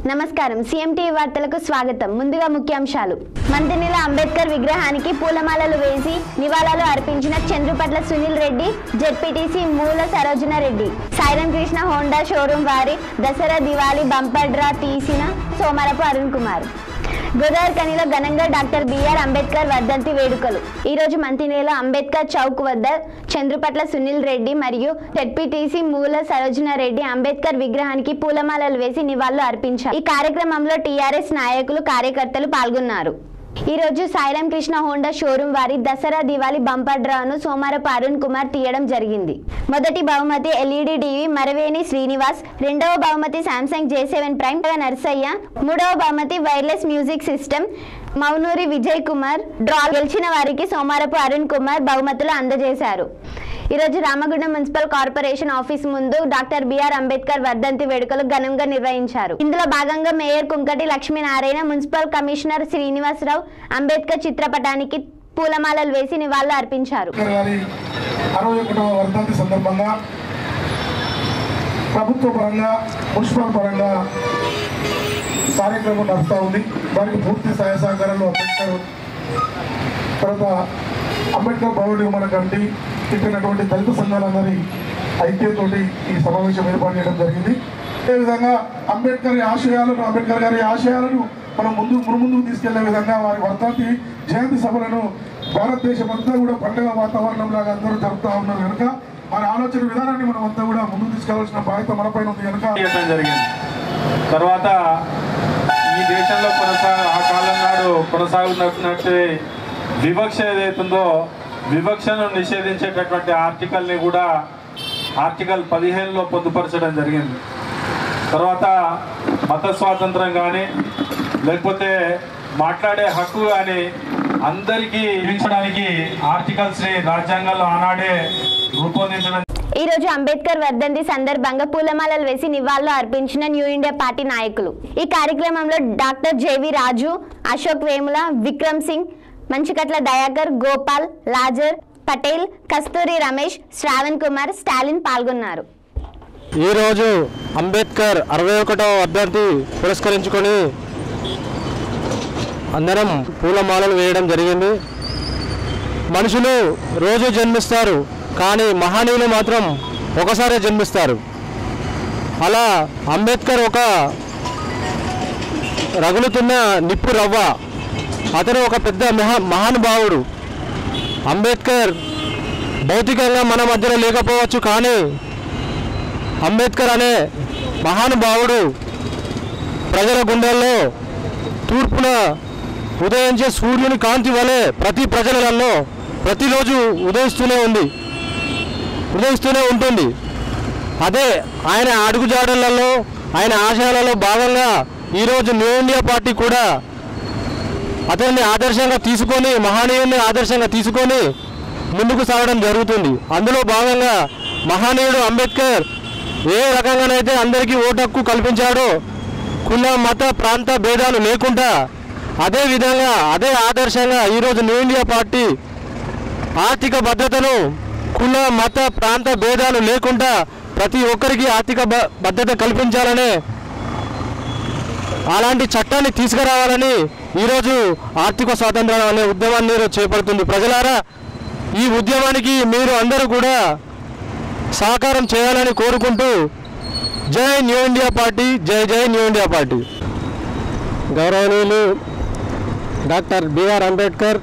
నమస్కారం సిఎంటీవీ వార్తలకు స్వాగతం ముందుగా ముఖ్యాంశాలు మంతినిల అంబేద్కర్ విగ్రహానికి పూలమాలలు వేసి నివాళులు అర్పించిన చంద్రుపట్ల సునీల్ రెడ్డి జెడ్పీటీసీ మూల సరోజన రెడ్డి సైరన్ కృష్ణ హోండా షోరూం వారి దసరా దివాళీ బంపర్ డ్రా తీసిన సోమరపు అరుణ్ కుమార్ గోదావరి కనిలో ఘనంగా డాక్టర్ బిఆర్ అంబేద్కర్ వర్ధంతి వేడుకలు ఈ రోజు మంతినేలో అంబేద్కర్ చౌక్ వద్ద చంద్రుపట్ల సునీల్ రెడ్డి మరియు జెడ్పీటీసీ మూల సరోజన రెడ్డి అంబేద్కర్ విగ్రహానికి పూలమాలలు వేసి నివాళులు అర్పించారు ఈ కార్యక్రమంలో టీఆర్ఎస్ నాయకులు కార్యకర్తలు పాల్గొన్నారు ఈ రోజు సాయిరాం కృష్ణ హోండా షోరూం వారి దసరా దివాళీ బంపర్ డ్రాను సోమవారపు అరుణ్ కుమార్ తీయడం జరిగింది మొదటి బహుమతి ఎల్ఈడి టీవీ మరవేణి శ్రీనివాస్ రెండవ బహుమతి Samsung J seven prime Narsaiah మూడవ బహుమతి wireless music system Mounuri Vijay Kumar draw గెలిచిన వారికి సోమవారపు అరుణ్ కుమార్ బహుమతులు అందజేశారు ఈరోజు రామగుండం మున్సిపల్ కార్పొరేషన్ ఆఫీస్ ముందు డాక్టర్ బిఆర్ అంబేద్కర్ వర్ధంతి వేడుకలు ఘనంగా నిర్వహించారు ఇందులో భాగంగా mayor Kunkati Lakshminarayana municipal commissioner Srinivasarao Ambedkar చిత్రపటానికి పూలమాలలు వేసి నివాళులు అర్పించారు అంబేద్కర్ గారి అరవై ఒకటవ వర్ధంతి సందర్భంగా ప్రభుత్వ పరంగా మున్సిపల్ పరంగా కార్యక్రమం నడుస్తూ ఉంది దానికి పూర్తి సహాయ సహకారాలు అంబేద్కర్ తర్వాత అంబేద్కర్ భవన్ నిర్మాణ కమిటీ ఇచ్చినటువంటి దళిత సంఘాలందరి ఐక్యతోటి ఈ సమావేశం ఏర్పాటు చేయడం జరిగింది అదేవిధంగా అంబేద్కర్ ఆశయాలను అంబేద్కర్ గారి ఆశయాలను మనం ముందు మునుముందుకు తీసుకెళ్లే విధంగా వారి వర్ధంతి జయంతి సభలను భారతదేశం అంతా కూడా పండుగ వాతావరణం లాగా అందరూ జరుపుతా ఉన్నారు కనుక వారి ఆలోచన విధానాన్ని మనం అంతా కూడా ముందుకు తీసుకెళ్లాల్సిన బాధ్యత మనపైన ఉంది కనుక చేయడం జరిగింది తర్వాత ఈ దేశంలో కొనసాగ ఆ కాలం నాడు కొనసాగుతున్నట్టు వివక్ష ఏదైతుందో వివక్షను నిషేధించేటటువంటి ఆర్టికల్ని కూడా ఆర్టికల్ పదిహేనులో పొందుపరచడం జరిగింది తర్వాత మత స్వాతంత్రం కానీ లేకపోతే మాట్లాడే హక్కు కానీ అందరికీ ఇచ్చడానికి ఆర్టికల్స్ని రాజ్యాంగంలో ఆనాడే రూపొందించడం ఈ రోజు అంబేద్కర్ వర్ధంతి సందర్భంగా పూలమాలలు వేసి నివాళులు అర్పించిన న్యూ ఇండియా పార్టీ నాయకులు ఈ కార్యక్రమంలో డాక్టర్ జేవి రాజు అశోక్ వేముల విక్రమ్ సింగ్ మంచికట్ల దయాకర్ గోపాల్ లాజర్ పటేల్ కస్తూరి రమేష్ శ్రావణ్ కుమార్ స్టాలిన్ పాల్గొన్నారు ఈరోజు అంబేద్కర్ అరవై ఒకటవ వర్ధంతి పురస్కరించుకొని అందరం పూలమాలలు వేయడం జరిగింది మనుషులు రోజు జన్మిస్తారు కానీ మహనీయులు మాత్రం ఒకసారే జన్మిస్తారు అలా అంబేద్కర్ ఒక రగులుతున్న నిప్పు రవ్వ అతను ఒక పెద్ద మహా మహానుభావుడు అంబేద్కర్ భౌతికంగా మన మధ్యలో లేకపోవచ్చు కానీ అంబేద్కర్ అనే మహానుభావుడు ప్రజల గుండెల్లో తూర్పున ఉదయించే సూర్యుని కాంతి వలె ప్రతి ప్రజలలో ప్రతిరోజు ఉదయిస్తూనే ఉంది ఉదయిస్తూనే ఉంటుంది అదే ఆయన అడుగుజాడలలో ఆయన ఆశయాలలో భాగంగా ఈరోజు న్యూ ఇండియా పార్టీ కూడా అతన్ని ఆదర్శంగా తీసుకొని మహనీయుని ఆదర్శంగా తీసుకొని ముందుకు సాగడం జరుగుతుంది అందులో భాగంగా మహనీయుడు అంబేద్కర్ ఏ రకంగానైతే అందరికీ ఓటు హక్కు కల్పించాడో కుల మత ప్రాంత భేదాలు లేకుండా అదే విధంగా అదే ఆదర్శంగా ఈరోజు న్యూ ఇండియా పార్టీ ఆర్థిక భద్రతను కుల మత ప్రాంత భేదాలు లేకుండా ప్రతి ఒక్కరికి ఆర్థిక భ- భద్రత కల్పించాలనే అలాంటి చట్టాన్ని తీసుకురావాలని ఈరోజు ఆర్థిక స్వాతంత్రం అనే ఉద్యమాన్ని ఈరోజు చేపడుతుంది ప్రజలారా ఈ ఉద్యమానికి మీరు అందరూ కూడా సహకారం చేయాలని కోరుకుంటూ జై న్యూ ఇండియా పార్టీ జై జై న్యూ ఇండియా పార్టీ గౌరవనీయులు డాక్టర్ బిఆర్ అంబేద్కర్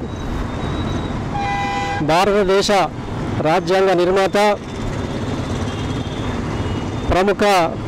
భారతదేశ రాజ్యాంగ నిర్మాత ప్రముఖ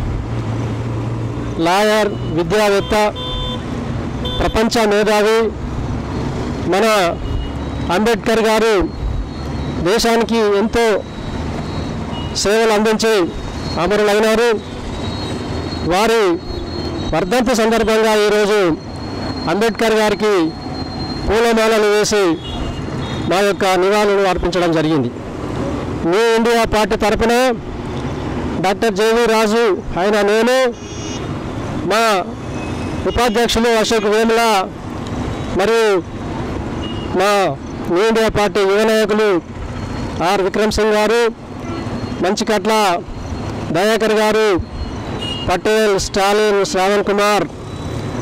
లాయర్ విద్యావేత్త ప్రపంచ మేధావి మన అంబేద్కర్ గారు దేశానికి ఎంతో సేవలు అందించి అమరులైనారు వారి వర్ధంతి సందర్భంగా ఈరోజు అంబేద్కర్ గారికి పూలమాలలు వేసి మా యొక్క నివాళులు అర్పించడం జరిగింది న్యూ ఇండియా పార్టీ తరపున డాక్టర్ జేవి రాజు ఆయన నేను మా ఉపాధ్యక్షులు అశోక్ వేముల మరియు మా న్యూ ఇండియా పార్టీ యువ నాయకులు ఆర్ విక్రమ్ సింగ్ గారు మంచికట్ల దయాకర్ గారు పటేల్ స్టాలిన్ శ్రావణ్ కుమార్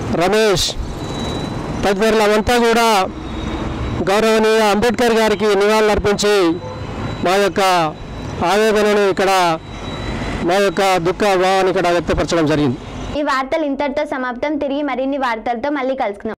రమేష్ తదితరులమంతా కూడా గౌరవనీయ అంబేద్కర్ గారికి నివాళులర్పించి మా యొక్క ఆవేదనను ఇక్కడ మా యొక్క దుఃఖ భావాన్ని ఇక్కడ వ్యక్తపరచడం జరిగింది ఈ వార్తలు ఇంతటితో సమాప్తం తిరిగి మరిన్ని వార్తలతో మళ్ళీ కలుసుకుందాం